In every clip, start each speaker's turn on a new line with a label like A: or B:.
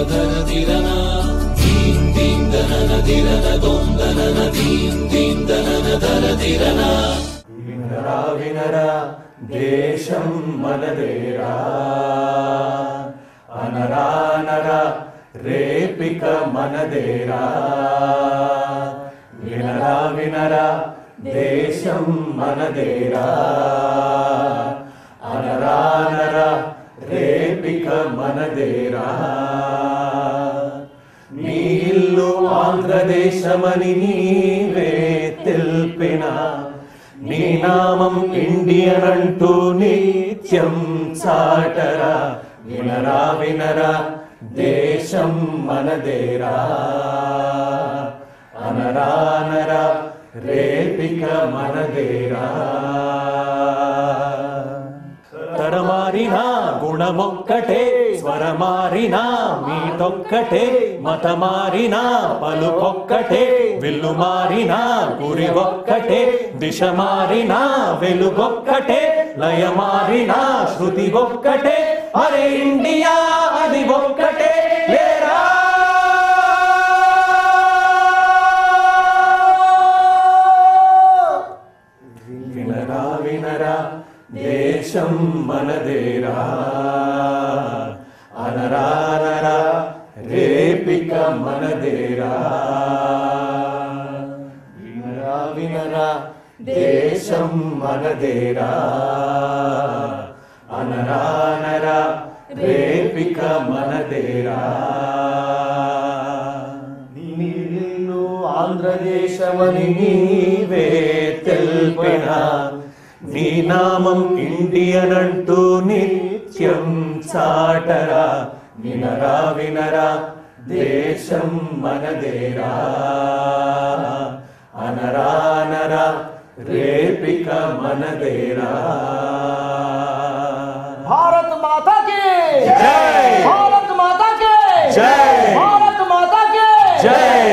A: వినరా వినరా దేశం మనదేరా అనరా అనరా రేపిక మనదేరా వినరా వినరా దేశం మనదేరా అనరా అనరా రేపిక మనదేరా నీ ఇల్లు ఆంధ్రదేశమని నీవే తెలిపిన నీ నామం ఇండియన్ అంటూ నిత్యం చాటరా వినరా వినరా దేశం మనదేరా అనరా అనరా రేపిక మనదేరా తరమారిన గుణమొక్కటే స్వరమారిన మీటొక్కటే మతమారిన పలుకొక్కటే విల్లు మారిన గురి ఒక్కటే దిశ మారిన వెలుగొక్కటే లయ మారిన శృతి ఒక్కటే అరే ఇండియా అది ఒక్కటే లేరా వినరా వినరా దేశం మనదేరా అనరా అనరా రేపిక మనదేరా వినరా వినరా దేశం మనదేరా అనరా అనరా రేపిక మనదేరా నిన్ను ఆంధ్రదేశమని నీవే తెల్పిన నీ నామం ఇండియన్ అంటూ నిత్యం చాటరా వినరా వినరా దేశం మనదేరా అనరా అనరా రేపిక మనదేరా
B: भारत माता की
A: जय!
B: भारत माता की
A: जय!
B: भारत माता की
A: జై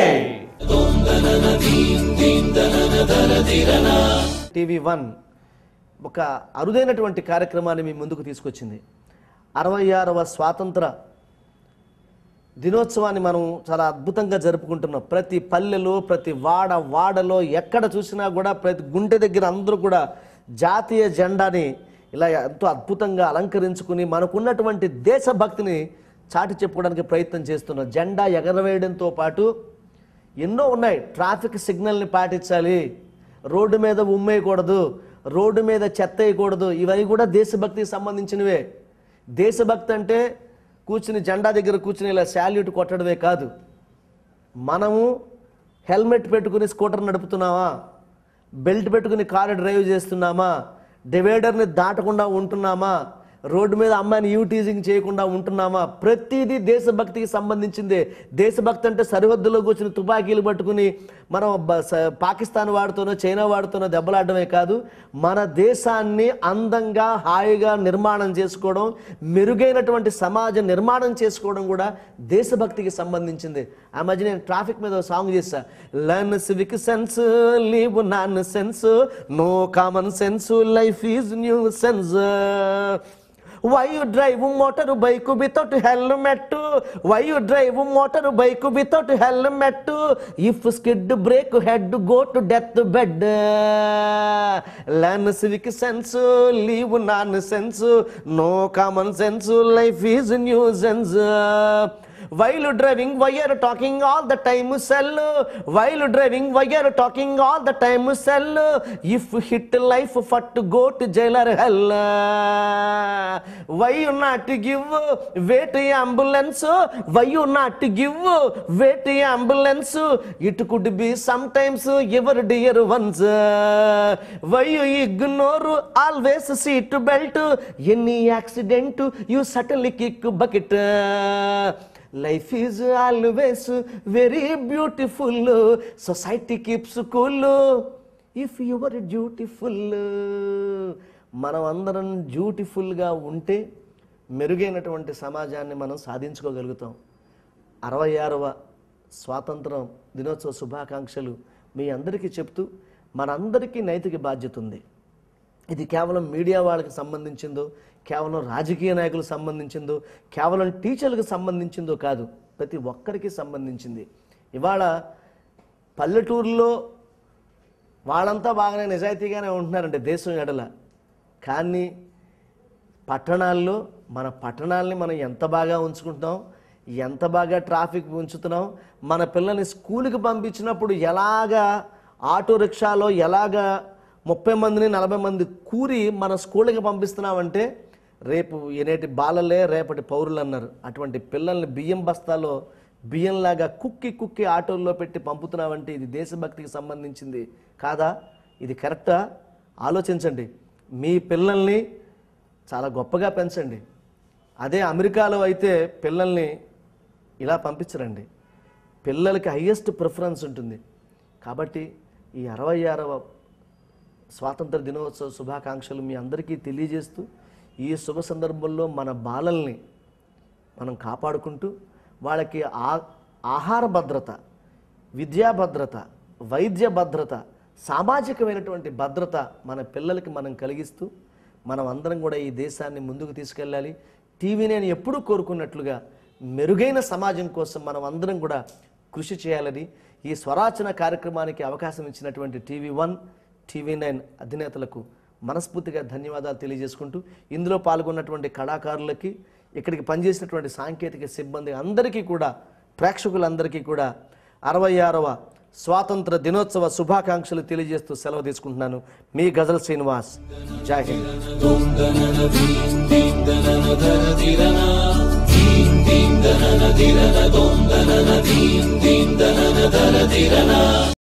B: టీవీ వన్ ఒక అరుదైనటువంటి కార్యక్రమాన్ని మీ ముందుకు తీసుకొచ్చింది అరవై ఆరవ స్వాతంత్ర దినోత్సవాన్ని మనం చాలా అద్భుతంగా జరుపుకుంటున్నాం ప్రతి పల్లెలో ప్రతి వాడ వాడలో ఎక్కడ చూసినా కూడా ప్రతి గుంటె దగ్గర అందరూ కూడా జాతీయ జెండాని ఇలా ఎంతో అద్భుతంగా అలంకరించుకుని మనకున్నటువంటి దేశభక్తిని చాటి చెప్పుకోవడానికి ప్రయత్నం చేస్తున్నాం జెండా ఎగరవేయడంతో పాటు ఎన్నో ఉన్నాయి ట్రాఫిక్ సిగ్నల్ని పాటించాలి రోడ్డు మీద ఉమ్మేయకూడదు రోడ్డు మీద చెత్త వేయకూడదు ఇవన్నీ కూడా దేశభక్తికి సంబంధించినవే దేశభక్తి అంటే కూర్చుని జెండా దగ్గర కూర్చుని ఇలా శాల్యూట్ కొట్టడమే కాదు మనము హెల్మెట్ పెట్టుకుని స్కూటర్ నడుపుతున్నామా బెల్ట్ పెట్టుకుని కారు డ్రైవ్ చేస్తున్నామా డివైడర్ని దాటకుండా ఉంటున్నామా రోడ్డు మీద అమ్మాయిని యూ టీజింగ్ చేయకుండా ఉంటున్నామా ప్రతిదీ దేశభక్తికి సంబంధించిందే దేశభక్తి అంటే సరిహద్దులో కూర్చుని తుపాకీలు పట్టుకుని మనం బ- స- పాకిస్తాన్ వాడుతూనో చైనా వాడుతూనో దెబ్బలాడమే కాదు మన దేశాన్ని అందంగా హాయిగా నిర్మాణం చేసుకోవడం మెరుగైనటువంటి సమాజ నిర్మాణం చేసుకోవడం కూడా దేశభక్తికి సంబంధించింది ఆ మధ్య నేను ట్రాఫిక్ మీద ఒక సాంగ్ చేశా learn civic sense leave nonsense no common sense life is new sense why you drive motorbike without helmet why you drive motorbike without helmet if skid brake head go to death bed learn civic sense leave nonsense no common sense life is new sense While driving, why are talking all the time sell? While driving, why are talking all the time sell? If hit life, for to go to jail or hell. Why you not give way to ambulance? Why you not give way to ambulance? It could be sometimes your dear ones. Why you ignore always seat belt? Any accident, you certainly kick bucket. Life is always very beautiful society keeps cool if your beautiful మనం అందరం బ్యూటిఫుల్గా ఉంటే మెరుగైనటువంటి సమాజాన్ని మనం సాధించుకోగలుగుతాం అరవై ఆరవ స్వాతంత్రం దినోత్సవ శుభాకాంక్షలు మీ అందరికీ చెప్తూ మనందరికీ నైతిక బాధ్యత ఉంది ఇది కేవలం మీడియా వాళ్ళకి సంబంధించిందో కేవలం రాజకీయ నాయకులకు సంబంధించిందో కేవలం టీచర్లకు సంబంధించిందో కాదు ప్రతి ఒక్కరికి సంబంధించింది ఇవాళ పల్లెటూరులో వాళ్ళంతా బాగానే నిజాయితీగానే ఉంటున్నారండి దేశం ఎడల కానీ పట్టణాల్లో మన పట్టణాలని మనం ఎంత బాగా ఉంచుకుంటున్నాం ఎంత బాగా ట్రాఫిక్ ఉంచుతున్నాం మన పిల్లల్ని స్కూల్కి పంపించినప్పుడు ఎలాగా ఆటో రిక్షాలో ఎలాగా ముప్పై మందిని నలభై మంది కూరి మన స్కూల్కి పంపిస్తున్నామంటే రేపు ఏనేటి బాలలే రేపటి పౌరులు అన్నారు అటువంటి పిల్లల్ని బియ్యం బస్తాలో బియ్యంలాగా కుక్కి కుక్కి ఆటోల్లో పెట్టి పంపుతున్నామంటే ఇది దేశభక్తికి సంబంధించింది కాదా ఇది కరెక్టా ఆలోచించండి మీ పిల్లల్ని చాలా గొప్పగా పెంచండి అదే అమెరికాలో అయితే పిల్లల్ని ఇలా పంపించరండి పిల్లలకి హయ్యెస్ట్ ప్రిఫరెన్స్ ఉంటుంది కాబట్టి ఈ అరవై ఆరవ స్వాతంత్ర దినోత్సవ శుభాకాంక్షలు మీ అందరికీ తెలియజేస్తూ ఈ శుభ సందర్భంలో మన బాలల్ని మనం కాపాడుకుంటూ వాళ్ళకి ఆ ఆహార భద్రత విద్యా భద్రత వైద్య భద్రత సామాజికమైనటువంటి భద్రత మన పిల్లలకి మనం కలిగిస్తూ మనం అందరం కూడా ఈ దేశాన్ని ముందుకు తీసుకెళ్ళాలి టీవీ నేను ఎప్పుడూ కోరుకున్నట్లుగా మెరుగైన సమాజం కోసం మనం అందరం కూడా కృషి చేయాలని ఈ స్వరాచన కార్యక్రమానికి అవకాశం ఇచ్చినటువంటి టీవీ వన్ టీవీ నైన్ అధినేతలకు మనస్ఫూర్తిగా ధన్యవాదాలు తెలియజేసుకుంటూ ఇందులో పాల్గొన్నటువంటి కళాకారులకి ఇక్కడికి పనిచేసినటువంటి సాంకేతిక సిబ్బంది అందరికీ కూడా ప్రేక్షకులందరికీ కూడా అరవై ఆరవ స్వాతంత్ర దినోత్సవ శుభాకాంక్షలు తెలియజేస్తూ సెలవు తీసుకుంటున్నాను మీ గజల్ శ్రీనివాస్ జై హింద్
C: ధీర